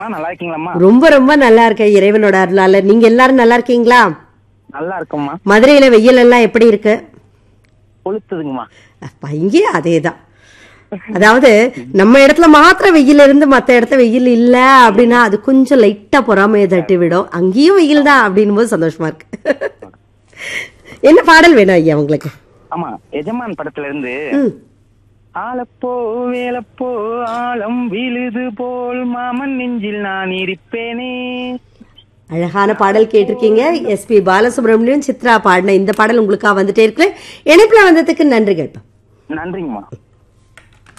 ஆ, நல்லா இருக்கீங்களாம்மா ரொம்ப ரொம்ப நல்லா இருக்கேன் இறைவனோட அருளால நீங்க எல்லாரும் நல்லா இருக்கீங்களா நல்லா இருக்கும்மா மதுரையில வெயில் எல்லாம் எப்படி இருக்கு கொளுத்துதுங்கம்மா அப்பா, இங்கேயும் அதேதான் அதாவது நம்ம இடத்துல மாத்திரம் வெயில் இருந்து மத்த இடத்துல வெயில் இல்ல அப்படின்னா அது கொஞ்சம் லைட்டா பொறாமையை தட்டி விடும் அங்கேயும் வெயில் தான் அப்படின்னும் போது சந்தோஷமா இருக்கு என்ன பாடல் வேணும் ஐயா உங்களுக்கு ஆமா எஜமான் படத்துல இருந்து ம். ஆளப்போ வேலப்போ ஆழம் விழுது போல் மாமன் நெஞ்சில் நான் இருப்பேனே அழகான பாடல் கேட்டிருக்கீங்க எஸ்பி பாலசுப்ரமணியம் சித்ரா பாடின இந்த பாடல் உங்களுக்கா வந்துட்டே இருக்கு இணைப்புல வந்ததுக்கு நன்றிகள் நன்றிங்கம்மா